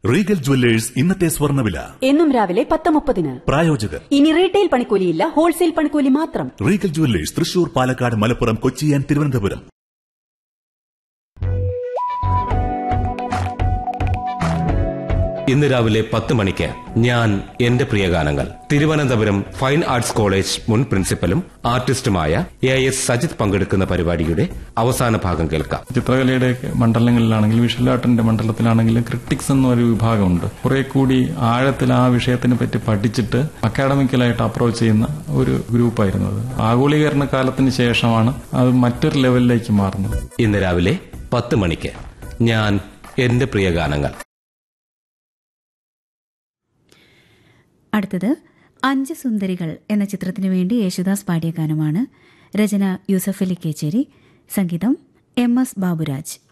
Regal jewellers ഇന്നത്തെ സ്വർണ്ണവില എന്നും രാവിലെ പത്ത് മുപ്പതിന് പ്രായോജകർ ഇനി റീറ്റെയിൽ പണിക്കൂലിയില്ല ഹോൾസെയിൽ പണിക്കൂലി മാത്രം Regal jewellers Thrissur Palakkad Malappuram Kochi and Thiruvananthapuram ഇന്ന് രാവിലെ പത്ത് മണിക്ക് ഞാൻ എന്റെ പ്രിയഗാനങ്ങൾ തിരുവനന്തപുരം ഫൈൻ ആർട്സ് കോളേജ് മുൻ പ്രിൻസിപ്പലും ആർട്ടിസ്റ്റുമായ എ എസ് സജിത് പങ്കെടുക്കുന്ന പരിപാടിയുടെ അവസാന ഭാഗം കേൾക്കാം ചിത്രകലയുടെ മണ്ഡലങ്ങളിലാണെങ്കിൽ വിഷ്വൽ ആർട്ടിന്റെ മണ്ഡലത്തിലാണെങ്കിലും ക്രിട്ടിക്സ് എന്നൊരു വിഭാഗമുണ്ട് കുറെ കൂടി ആഴത്തിൽ ആ വിഷയത്തിനെ പറ്റി പഠിച്ചിട്ട് അക്കാഡമിക്കലായിട്ട് അപ്രോച്ച് ചെയ്യുന്ന ഒരു ഗ്രൂപ്പായിരുന്നു അത് ആഗോളീകരണ കാലത്തിന് ശേഷമാണ് അത് മറ്റൊരു ലെവലിലേക്ക് മാറുന്നത് ഇന്ന് രാവിലെ പത്ത് മണിക്ക് ഞാൻ എന്റെ പ്രിയഗാനങ്ങൾ അടുത്തത് അഞ്ച് സുന്ദരികൾ എന്ന ചിത്രത്തിനു വേണ്ടി യേശുദാസ് പാടിയ ഗാനമാണ് രചന യൂസഫ് അലി കേച്ചേരി സംഗീതം എം എസ് ബാബുരാജ്